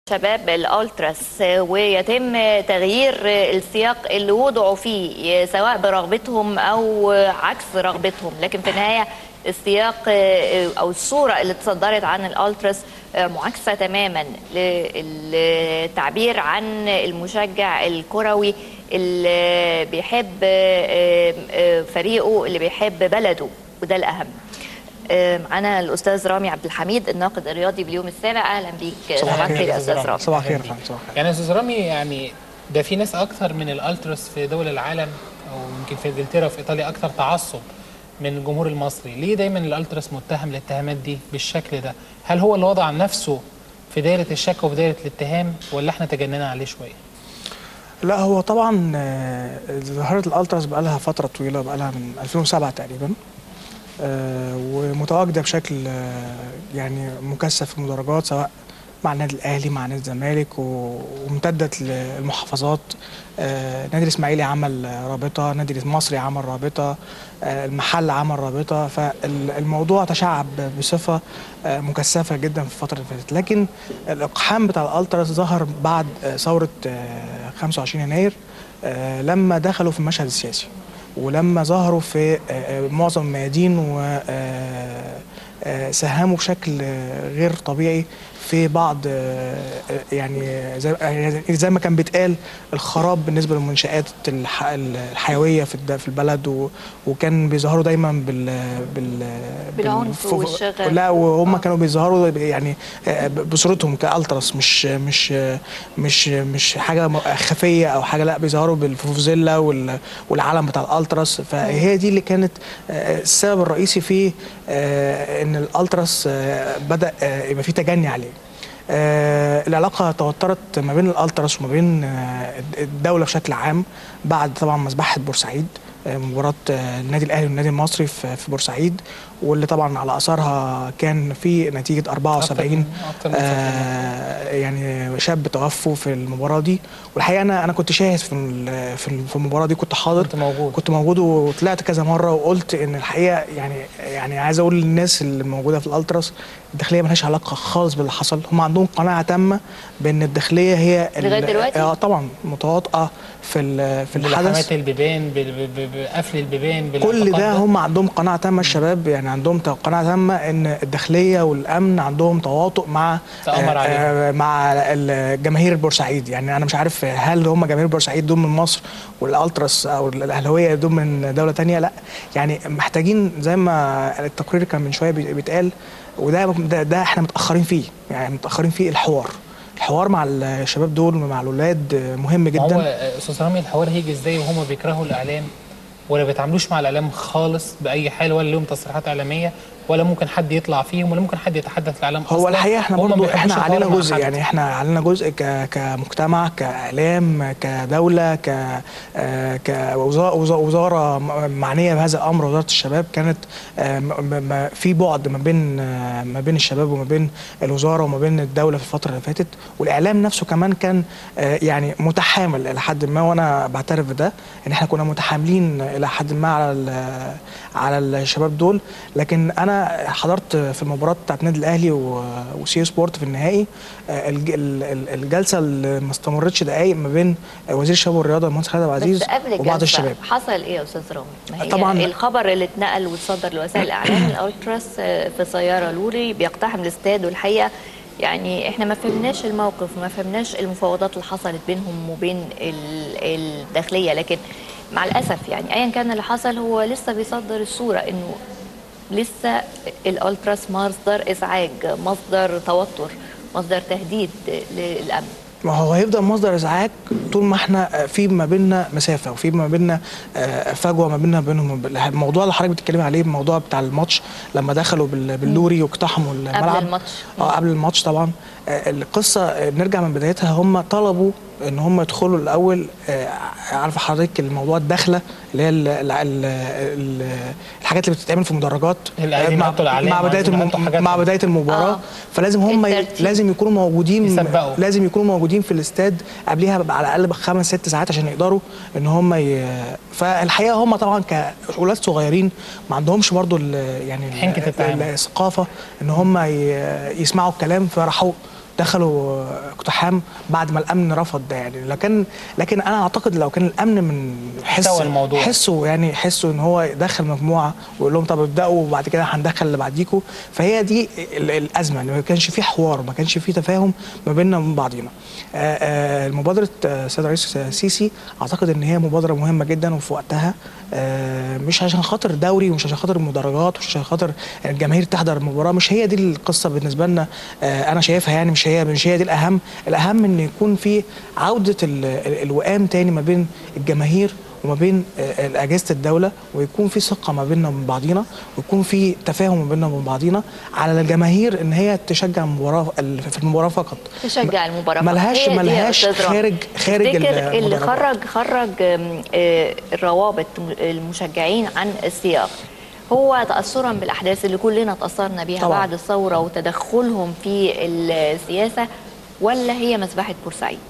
شباب الالتراس ويتم تغيير السياق اللي وضعوا فيه سواء برغبتهم او عكس رغبتهم لكن في النهايه السياق او الصوره اللي تصدرت عن الالتراس معاكسه تماما للتعبير عن المشجع الكروي اللي بيحب فريقه اللي بيحب بلده وده الاهم معانا الاستاذ رامي عبد الحميد الناقد الرياضي باليوم السابع اهلا بيك صباح الخير يا استاذ رامي صباح الخير صباح الخير يعني استاذ رامي يعني ده في ناس اكثر من الالتراس في دول العالم او يمكن في انجلترا وفي ايطاليا اكثر تعصب من الجمهور المصري ليه دايما الالتراس متهم الاتهامات دي بالشكل ده هل هو اللي وضع نفسه في دايره الشك وفي دايره الاتهام ولا احنا تجننا عليه شويه لا هو طبعا ظاهره الالتراس بقى لها فتره طويله بقى لها من 2007 تقريبا آه ومتواجده بشكل آه يعني مكثف في المدرجات سواء مع النادي الاهلي مع نادي الزمالك وامتدت للمحافظات آه نادي الاسماعيلي عمل رابطه نادي المصري عمل رابطه المحل عمل رابطه فالموضوع تشعب بصفه مكثفه جدا في الفتره اللي فاتت لكن الاقحام بتاع الالتراس ظهر بعد ثوره 25 يناير لما دخلوا في المشهد السياسي ولما ظهروا في معظم الميادين وساهموا بشكل غير طبيعي في بعض يعني زي زي ما كان بيتقال الخراب بالنسبه للمنشات الحيويه في في البلد وكان بيظهروا دايما بال بال بالعنف والشغل لا وهم كانوا بيظهروا يعني بصورتهم كالتراس مش مش مش مش حاجه خفيه او حاجه لا بيظهروا بالفوفزيلا والعلم بتاع الالتراس فهي دي اللي كانت السبب الرئيسي في ان الالتراس بدا يبقى في تجني عليه آه العلاقه توترت ما بين الالتراس وما بين آه الدوله بشكل عام بعد طبعا مذبحه بورسعيد آه مباراه النادي الاهلي والنادي المصري في بورسعيد واللي طبعا على اثرها كان في نتيجه 74 أكتر آه يعني شاب توفوا في المباراه دي والحقيقه انا انا كنت شاهد في في المباراه دي كنت حاضر كنت موجود كنت موجود وطلعت كذا مره وقلت ان الحقيقه يعني يعني عايز اقول للناس اللي موجوده في الالتراس الداخليه ملهاش علاقه خالص باللي حصل هم عندهم قناعه تامه بان الداخليه هي لغايه دلوقتي اه طبعا متواطئه في في الحدث بلحمات البيبان بقفل البيبان كل ده هم عندهم قناعه تامه الشباب يعني عندهم قناعه تامه ان الداخليه والامن عندهم تواطؤ مع تأمر آه مع الجماهير البورسعيد يعني انا مش عارف هل هم جماهير بورسعيد دول من مصر والالتراس او الاهلاويه دول من دوله تانية لا يعني محتاجين زي ما التقرير كان من شويه بيتقال وده ده, ده احنا متاخرين فيه يعني متاخرين فيه الحوار الحوار مع الشباب دول مع الاولاد مهم جدا هو استاذ رامي الحوار هيجي ازاي وهم بيكرهوا الاعلام ولا بيتعاملوش مع الاعلام خالص باي حال ولا لهم تصريحات اعلاميه ولا ممكن حد يطلع فيهم ولا ممكن حد يتحدث الاعلام هو اصلا الحقيقه احنا برضو احنا علينا جزء يعني احنا علينا جزء ك كمجتمع كاعلام كدوله ك كوزاره معنيه بهذا الامر وزاره الشباب كانت في بعد ما بين ما بين الشباب وما بين الوزاره وما بين الدوله في الفتره اللي فاتت والاعلام نفسه كمان كان يعني متحامل الى حد ما وانا بعترف بده ان احنا كنا متحاملين الى حد ما على على الشباب دول لكن انا حضرت في المباراه بتاعت النادي الاهلي وسي سبورت في النهائي الجلسه اللي ما استمرتش دقائق ما بين وزير الشباب والرياضه المهندس خالد عبد العزيز وبعض الشباب حصل ايه يا استاذ رامي؟ ما هي طبعا الخبر اللي اتنقل واتصدر لوسائل الاعلام الالتراس في سياره لوري بيقتحم الاستاد والحقيقه يعني احنا ما فهمناش الموقف ما فهمناش المفاوضات اللي حصلت بينهم وبين الداخليه لكن مع الاسف يعني ايا كان اللي حصل هو لسه بيصدر الصوره انه لسه الالتراس مصدر ازعاج مصدر توتر مصدر تهديد للامن ما هو هيفضل مصدر ازعاج طول ما احنا في ما بيننا مسافه وفي ما بيننا فجوه ما بيننا وبينهم الموضوع اللي حضرتك بتتكلمي عليه الموضوع بتاع الماتش لما دخلوا باللوري واقتحموا الملعب قبل الماتش اه قبل الماتش طبعا القصه نرجع من بدايتها هم طلبوا ان هم يدخلوا الاول عارفه حضرتك الموضوع الداخله اللي هي ال ال ال الحاجات اللي بتتعمل في المدرجات مع, مع بدايه الم... مع بدايه المباراه آه. فلازم هم ي... لازم يكونوا موجودين يسبقوا. لازم يكونوا موجودين في الاستاد قبلها على الاقل بخمس ست ساعات عشان يقدروا ان هم ي... فالحقيقه هم طبعا كاولاد صغيرين ما عندهمش برضو ال... يعني حنكه التعامل الثقافه ان هم ي... يسمعوا الكلام فراحوا دخلوا اقتحام بعد ما الامن رفض ده يعني لكن لكن انا اعتقد لو كان الامن من حس احتوى الموضوع. حسوا يعني حسوا ان هو دخل مجموعه ويقول لهم طب ابداوا وبعد كده هندخل اللي بعديكوا فهي دي ال- الازمه ان ما كانش في حوار ما كانش في تفاهم ما بيننا وبين بعضينا آه، آه، مبادره آه، السيد الرئيس السيسي اعتقد ان هي مبادره مهمه جدا وفي وقتها آه، مش عشان خاطر دوري ومش عشان خاطر المدرجات ومش عشان خاطر الجماهير تحضر المباراه مش هي دي القصه بالنسبه لنا آه، انا شايفها يعني مش هي مش هي دي الاهم الاهم ان يكون في عوده ال- ال- الوئام تاني ما بين الجماهير وما بين آه، اجهزه الدوله ويكون في ثقه ما بيننا وبين بعضينا ويكون في تفاهم ما بيننا وبين بعضينا على الجماهير ان هي تشجع المباراه ال- في المباراه فقط تشجع المباراه ملهاش هي دي يا ملهاش أستاذ رامي. خارج خارج تفتكر اللي المدرجات. خرج خرج آم، آه، الروابط المشجعين عن السياق هو تاثرا بالاحداث اللي كلنا تاثرنا بيها طبعاً. بعد الثوره وتدخلهم في السياسه ولا هي مذبحه بورسعيد؟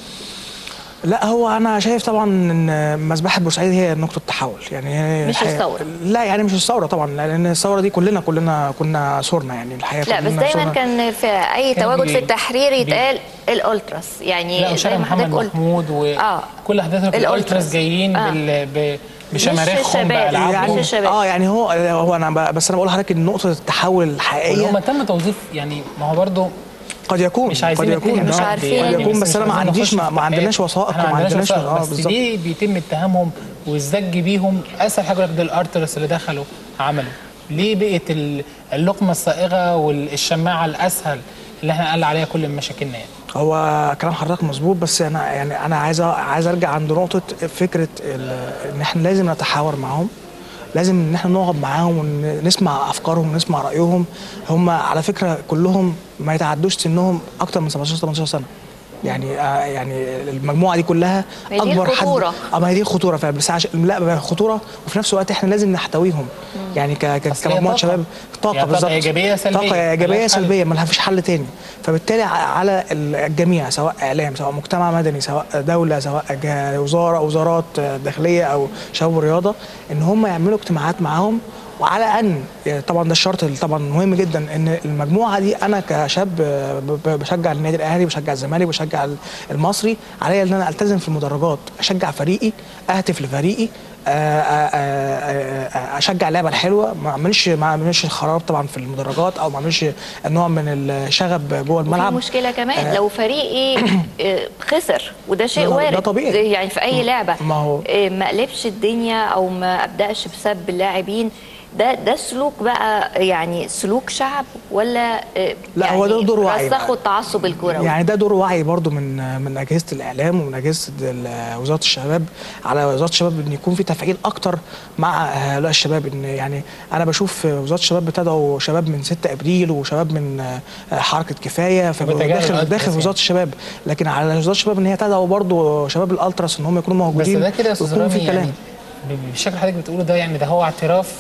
لا هو انا شايف طبعا ان مذبحه بورسعيد هي نقطه تحول يعني هي مش الحقيقة- الثورة. لا يعني مش الثوره طبعا لان الثوره دي كلنا كلنا كنا صورنا يعني الحقيقه لا بس كلنا دايما صورنا. كان في اي كان تواجد بي- في التحرير بي- يتقال الالتراس يعني لا زي وشارع ما محمد حضرتك قلت محمود آه. وكل احداث الألتراس. الالتراس جايين آه. بال... ب... بشماريخهم الشباب، بالعابهم يعني يعني الشباب. اه يعني هو هو انا ب- بس انا بقول لحضرتك ان نقطه التحول الحقيقيه ولما تم توظيف يعني ما هو برضه قد يكون مش عايزين قد يكون نتهم مش حد عارفين. يعني، قد يكون، مش بس أنا ما عايزين عنديش- نخش ما- في ما عندناش حاجات. وثائق احنا وما ما عندناش عندناش- وثائق آه، بس بالظبط. ليه بيتم اتهامهم والزج بيهم اسهل حاجه يقول لك ده الارترس اللي دخلوا عملوا ليه بقت ال- اللقمه الصائغه والشماعه الاسهل اللي احنا قال عليها كل مشاكلنا يعني هو كلام حضرتك مظبوط بس انا يعني انا عايز أ- عايز ارجع عند نقطه فكره ال- ان احنا لازم نتحاور معاهم لازم ان احنا نقعد معاهم ونسمع افكارهم ونسمع رايهم هم على فكره كلهم ما يتعدوش سنهم اكتر من 17 18 سنه يعني آه يعني المجموعه دي كلها ما هي دي اكبر الخطورة. حد اه ما هي دي الخطوره فعلا بس عشان لا بقى خطوره وفي نفس الوقت احنا لازم نحتويهم يعني ك- ك- أصل هي كمجموعه طاقة. شباب طاقه يعني طاقة بالظبط إيجابية سلبية. طاقه ايجابيه ملهاش حل. سلبيه ما فيش حل تاني فبالتالي ع- على الجميع سواء اعلام سواء مجتمع مدني سواء دوله سواء جه- وزاره وزارات داخليه او شباب ورياضه ان هم يعملوا اجتماعات معاهم وعلى ان يعني طبعا ده الشرط اللي طبعا مهم جدا ان المجموعه دي انا كشاب ب- ب- بشجع النادي الاهلي بشجع الزمالك بشجع المصري عليا ان انا التزم في المدرجات اشجع فريقي اهتف لفريقي آه، آه، آه، آه، اشجع اللعبه الحلوه ما اعملش ما اعملش خراب طبعا في المدرجات او ما اعملش نوع من الشغب جوه في الملعب مشكله كمان آه. لو فريقي آه، خسر وده شيء ده- ده وارد طبيعي. زي يعني في اي لعبه ما هو- آه، ما قلبش الدنيا او ما ابداش بسب اللاعبين ده ده سلوك بقى يعني سلوك شعب ولا آه، لا، يعني هو ده دور وعي بقى. رسخوا التعصب الكروي يعني ده دور وعي برضو من من اجهزه الاعلام ومن اجهزه ال- وزاره الشباب على وزاره الشباب ان يكون في تفعيل اكتر مع هؤلاء الشباب ان يعني انا بشوف وزاره الشباب بتدعو شباب من 6 ابريل وشباب من آه، حركه كفايه وبتجاهل داخل الألتراس داخل يعني. وزاره الشباب لكن على وزاره الشباب ان هي تدعو برضو شباب الالتراس ان هم يكونوا بس موجودين ده كده يا استاذ ويكون رامي في كلام يعني ب- بالشكل اللي حضرتك بتقوله ده يعني ده هو اعتراف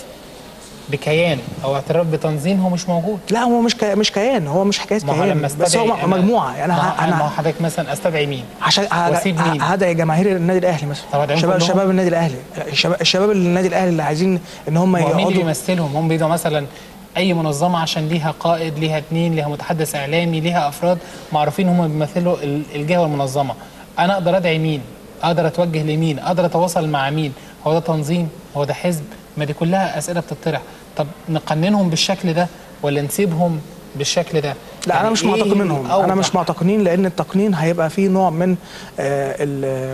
بكيان او اعتراف بتنظيم هو مش موجود لا هو مش كي... مش كيان هو مش حكايه ما هو كيان لما بس استدعي هو أنا- مجموعه يعني ما هو- انا ما هو انا حضرتك مثلا استدعي مين؟ عشان واسيب مين؟ هدعي جماهير النادي الاهلي مثلا طب أدعيهم شباب كلهم؟ شباب النادي الاهلي الشباب الشباب النادي الاهلي اللي عايزين ان هم هو مين اللي يقعدوا بيمثلهم؟ هم بيدوا مثلا اي منظمه عشان ليها قائد ليها اتنين ليها متحدث اعلامي ليها افراد معروفين هم بيمثلوا ال- الجهه والمنظمه انا اقدر ادعي مين؟ اقدر اتوجه لمين؟ اقدر اتواصل مع مين؟ هو ده تنظيم؟ هو ده حزب؟ ما دي كلها اسئله بتطرح طب نقننهم بالشكل ده ولا نسيبهم بالشكل ده؟ لا يعني انا مش إيه مع تقنينهم انا الأوضح؟ مش مع تقنين لان التقنين هيبقى فيه نوع من آه ال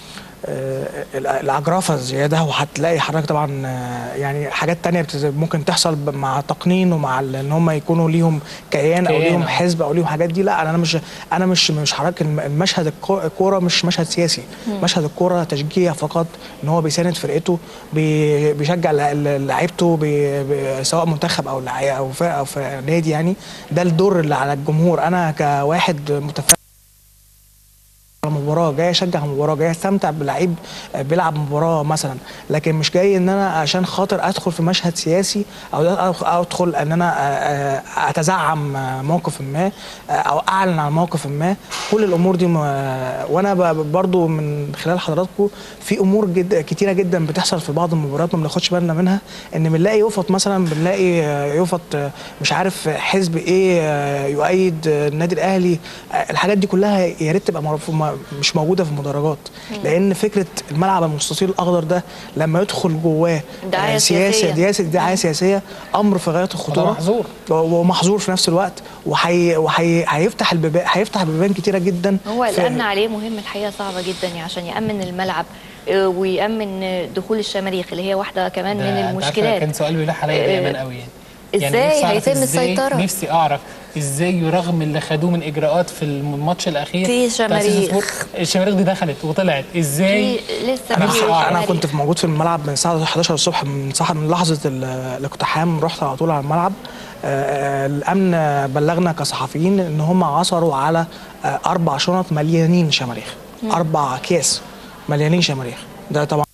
آه، العجرفه الزياده وهتلاقي حضرتك طبعا آه، يعني حاجات تانية بت- ممكن تحصل ب- مع التقنين ومع ال- ان هم يكونوا ليهم كيان او كيان، ليهم آه. حزب او ليهم حاجات دي لا انا مش انا مش مش حضرتك الم- المشهد الكو- الكوره مش مشهد سياسي مشهد الكوره تشجيع فقط ان هو بيساند فرقته بي- بيشجع لع- لعيبته بي- بي- سواء منتخب او لع- او فرقه او في نادي يعني ده الدور اللي على الجمهور انا كواحد متفرج على مباراه مباراه جاي اشجع مباراه جاي استمتع بلعيب آه، بيلعب مباراه مثلا لكن مش جاي ان انا عشان خاطر ادخل في مشهد سياسي او أو ادخل ان انا آه، آه، اتزعم آه، موقف ما آه، او اعلن عن موقف ما كل الامور دي ما وانا ب- برضو من خلال حضراتكم في امور جد كتيره جدا بتحصل في بعض المباريات ما بناخدش بالنا منها ان بنلاقي يفط مثلا بنلاقي آه، يفط آه، مش عارف حزب ايه آه، يؤيد آه، النادي الاهلي آه، الحاجات دي كلها يا ريت تبقى مرفو- ما- مش موجوده في المدرجات لان فكره الملعب المستطيل الاخضر ده لما يدخل جواه دعاية آه، سياسه سياسية. دعايه دعايه سياسيه امر في غايه الخطوره محظور. ومحظور في نفس الوقت وهي وهي هيفتح البيبان هيفتح بيبان كتيره جدا هو في- الامن عليه مهم الحقيقه صعبه جدا يعني عشان يامن الملعب آه، ويامن آه، دخول الشماريخ اللي هي واحده كمان ده من أنت عارفة المشكلات كان سؤال بيلح عليا آه، دايما قوي يعني إزاي نفسي أعرف هيتم إزاي- السيطرة؟ نفسي اعرف ازاي رغم اللي خدوه من اجراءات في الماتش الاخير في بتاع شماريخ. سيسفور، الشماريخ دي دخلت وطلعت ازاي في لسه انا في نفسي أعرف. انا شماريخ. كنت في موجود في الملعب من الساعه 11 الصبح من صح من لحظه ال- الاقتحام رحت على طول على الملعب آه، آه، الامن بلغنا كصحفيين ان هم عثروا على آه، اربع شنط مليانين شماريخ اربع اكياس مليانين شماريخ ده طبعا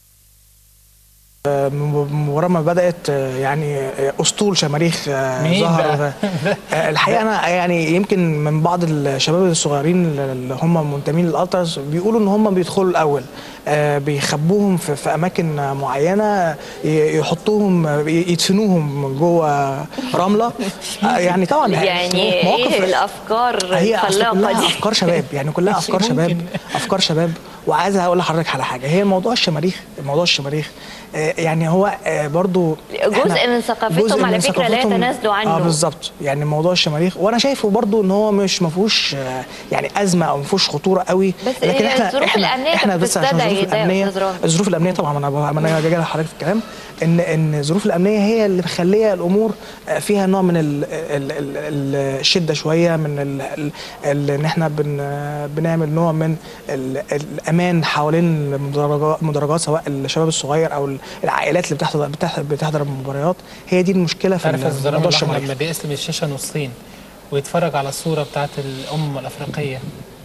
آه، من المباراه ما بدات آه، يعني آه، اسطول شماريخ آه، مين ظهر بقى؟ آه، الحقيقه انا يعني يمكن من بعض الشباب الصغيرين اللي هم منتمين للالتراس بيقولوا ان هم بيدخلوا الاول آه، بيخبوهم في, في اماكن معينه ي- يحطوهم آه، يدفنوهم جوه رمله آه، يعني طبعا يعني ايه الافكار هي أصل الخلاقه كلها دي افكار شباب يعني كلها افكار ممكن. شباب افكار شباب وعايز اقول لحضرتك على حاجه هي موضوع الشماريخ موضوع الشماريخ آه، يعني هو آه، برضو جزء إحنا- من ثقافتهم جزء على من فكرة لا ثقافتهم. يتنازلوا عنه. اه بالظبط يعني موضوع الشماريخ وانا شايفه برضو ان هو مش ما فيهوش آه، يعني ازمه او ما فيهوش خطوره قوي بس لكن هي احنا الظروف احنا الأمنية احنا كانت بس عشان بتستدعي الظروف ده يا الامنيه أستاذ رامي. الظروف الامنيه طبعا انا ب- انا جاي لحضرتك في الكلام ان ان الظروف الامنيه هي اللي مخليه الامور آه، فيها نوع من ال ال ال ال الشده شويه من ال ال ال ان احنا بن بنعمل نوع من ال الامان حوالين المدرجات المدرجات سواء الشباب الصغير او العائلات اللي بتحضر بتحضر, بتحضر المباريات هي دي المشكله في عارف الزرام موضوع الاحمر الشمال لما بيقسم الشاشه نصين ويتفرج على الصوره بتاعت الامم الافريقيه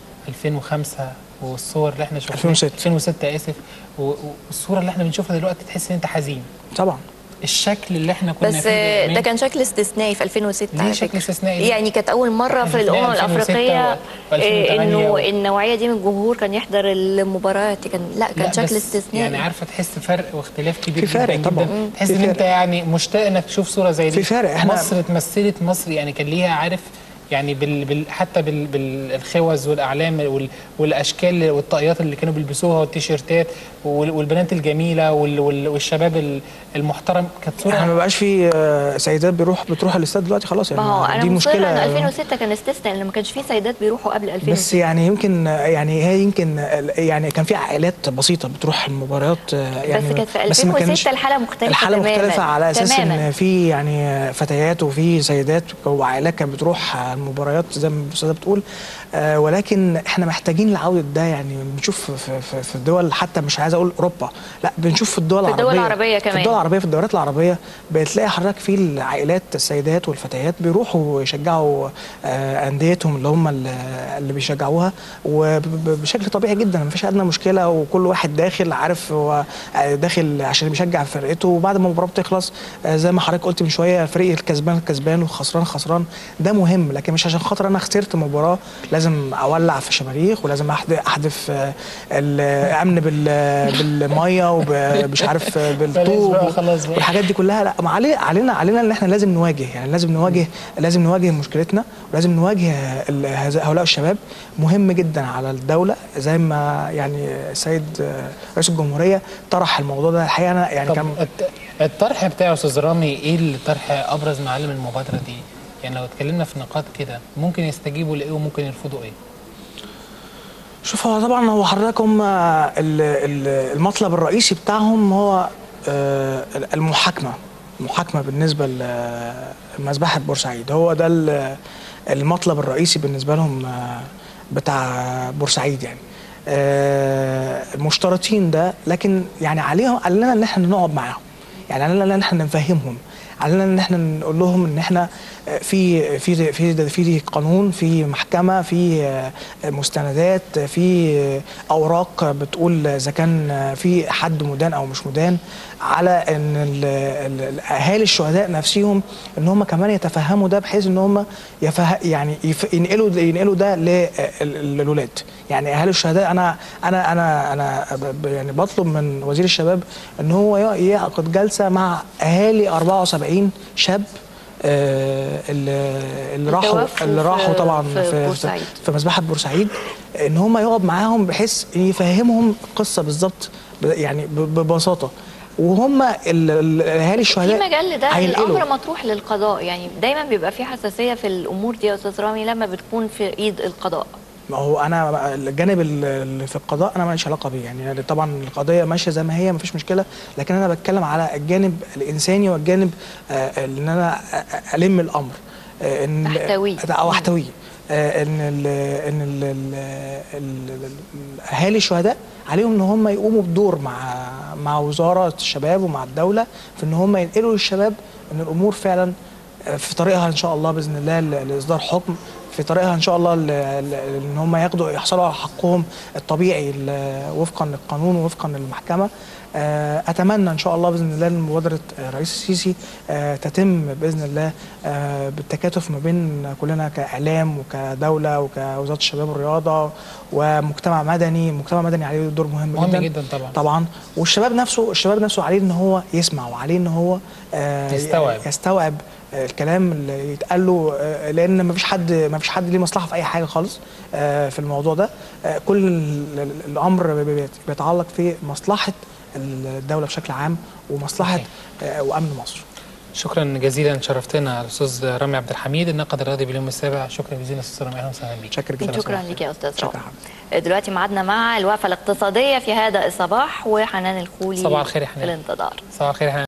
2005 والصور اللي احنا شفناها 2006. 2006 اسف و- و- والصوره اللي احنا بنشوفها دلوقتي تحس ان انت حزين طبعا الشكل اللي احنا كنا بس فيه آه، زمان ده كان شكل استثنائي في 2006 ليه على شكل فكرة. استثنائي ليه؟ يعني كانت اول مره إحنا في شفناها الامم 2006 الافريقيه و- آه، 2008 انه و- النوعيه دي من الجمهور كان يحضر المباريات كان لا كان لا، شكل بس استثنائي يعني عارفه تحس فرق واختلاف كبير في فرق جدا طبعاً. جدا مم. تحس في ان انت فرق. يعني مشتاق انك تشوف صوره زي دي في فرق. إحنا- مصر اتمثلت مصر يعني كان ليها عارف يعني بال بال حتى بال بالخوذ والاعلام وال والاشكال والطاقيات اللي كانوا بيلبسوها والتيشيرتات وال- والبنات الجميله وال وال والشباب ال- المحترم كانت احنا ما صوره بقاش في آه، سيدات بيروح بتروح الاستاد دلوقتي خلاص يعني ما هو انا دي مصره ان مشكله 2006 كان استثناء لان ما كانش في سيدات بيروحوا قبل 2006 بس يعني يمكن يعني هي يمكن يعني كان في عائلات بسيطه بتروح المباريات يعني بس كانت في بس ما 2006 كانش- الحاله مختلفه الحاله تماماً. مختلفه على اساس تماماً. ان في يعني فتيات وفي سيدات وعائلات كانت بتروح المباريات زي ما الاستاذه بتقول آه، ولكن احنا محتاجين لعوده ده يعني بنشوف في, في, في الدول حتى مش عايز اقول اوروبا لا بنشوف في الدول في العربيه الدول العربية في كمان. الدول العربيه في الدوريات العربيه بتلاقي حضرتك في العائلات السيدات والفتيات بيروحوا يشجعوا آه، انديتهم اللي هم اللي اللي بيشجعوها وبشكل طبيعي جدا مفيش ادنى مشكله وكل واحد داخل عارف هو آه، داخل عشان بيشجع فرقته وبعد ما المباراه بتخلص آه، زي ما حضرتك قلت من شويه الفريق الكسبان كسبان والخسران خسران ده مهم لكن مش عشان خاطر انا خسرت مباراه لازم اولع في شماريخ ولازم أحد- احدف آه، الامن بال- بالميه ومش عارف آه، بالطوب بقى، خلاص بقى. والحاجات دي كلها لا ما علي علينا علينا ان احنا لازم نواجه يعني لازم نواجه لازم نواجه مشكلتنا ولازم نواجه ال- هذا- هؤلاء الشباب مهم جدا على الدوله زي ما يعني السيد آه، رئيس الجمهوريه طرح الموضوع ده الحقيقه انا يعني طب كان الت- الطرح بتاعه يا استاذ رامي ايه الطرح ابرز معالم المبادره دي؟ يعني لو اتكلمنا في نقاط كده ممكن يستجيبوا لايه وممكن يرفضوا ايه؟ شوف هو طبعا هو حضرتك هم ال- ال- المطلب الرئيسي بتاعهم هو آه، المحاكمه المحاكمه بالنسبه لمذبحه بورسعيد هو ده ال- المطلب الرئيسي بالنسبه لهم آه، بتاع بورسعيد يعني آه، مشترطين ده لكن يعني عليهم علينا ان احنا نقعد معاهم يعني علينا ان احنا نفهمهم علينا ان احنا نقول لهم ان احنا آه، في في في في قانون في محكمه في آه، مستندات في آه، اوراق بتقول اذا كان آه، في حد مدان او مش مدان على ان ال- ال- ال- اهالي الشهداء نفسهم ان هم كمان يتفهموا ده بحيث ان هم يفه يعني يف- ينقلوا ينقلوا ده للولاد يعني اهالي الشهداء انا انا انا انا ب- ب- يعني بطلب من وزير الشباب ان هو ي- يعقد جلسه مع اهالي 74 شاب آه، اللي اللي راحوا التوفوا اللي في- راحوا طبعا في في, في, بورسعيد. في مذبحه بورسعيد ان هم يقعد معاهم بحيث يفهمهم القصه بالظبط ب- يعني ب- ببساطه وهم ال- ال- اهالي في الشهداء مجال لده هينقلوا. الامر مطروح للقضاء يعني دايما بيبقى في حساسيه في الامور دي يا استاذ رامي لما بتكون في ايد القضاء ما هو انا الجانب اللي في القضاء انا ماليش علاقه بيه يعني طبعا القضيه ماشيه زي ما هي مفيش مشكله لكن انا بتكلم على الجانب الانساني والجانب آه، ان انا أ- الم الامر آه، ان تحتويه. او احتويه آه، ان ال ان ال ال ال- ال- اهالي الشهداء عليهم ان هم يقوموا بدور مع مع وزاره الشباب ومع الدوله في ان هم ينقلوا للشباب ان الامور فعلا في طريقها ان شاء الله باذن الله ل- لاصدار حكم في طريقها ان شاء الله ل- ل- ان هم ياخدوا يحصلوا على حقهم الطبيعي ل- وفقا للقانون ووفقا للمحكمه آه، اتمنى ان شاء الله باذن الله ان مبادره آه، الرئيس السيسي آه، تتم باذن الله آه، بالتكاتف ما بين كلنا كاعلام وكدوله وكوزاره الشباب والرياضه ومجتمع مدني مجتمع مدني عليه دور مهم, مهم جدا جدا طبعا طبعا والشباب نفسه الشباب نفسه عليه ان هو يسمع وعليه ان هو آه، يستوعب. يستوعب آه، الكلام اللي يتقال له آه، لان ما فيش حد ما فيش حد ليه مصلحه في اي حاجه خالص آه، في الموضوع ده آه، كل ال- ال- الامر بي- بي- بيتعلق في مصلحه الدوله بشكل عام ومصلحه صحيح. آه، وامن مصر شكرا جزيلا شرفتنا الاستاذ رامي عبد الحميد الناقد الرياضي باليوم السابع شكرا جزيلا استاذ رامي اهلا وسهلا بيك شكرا جدا شكرا لك يا استاذ شكرا رامي حضرتك. دلوقتي ميعادنا مع الوقفه الاقتصاديه في هذا الصباح وحنان الخولي صباح الخير يا في حنان. الانتظار صباح الخير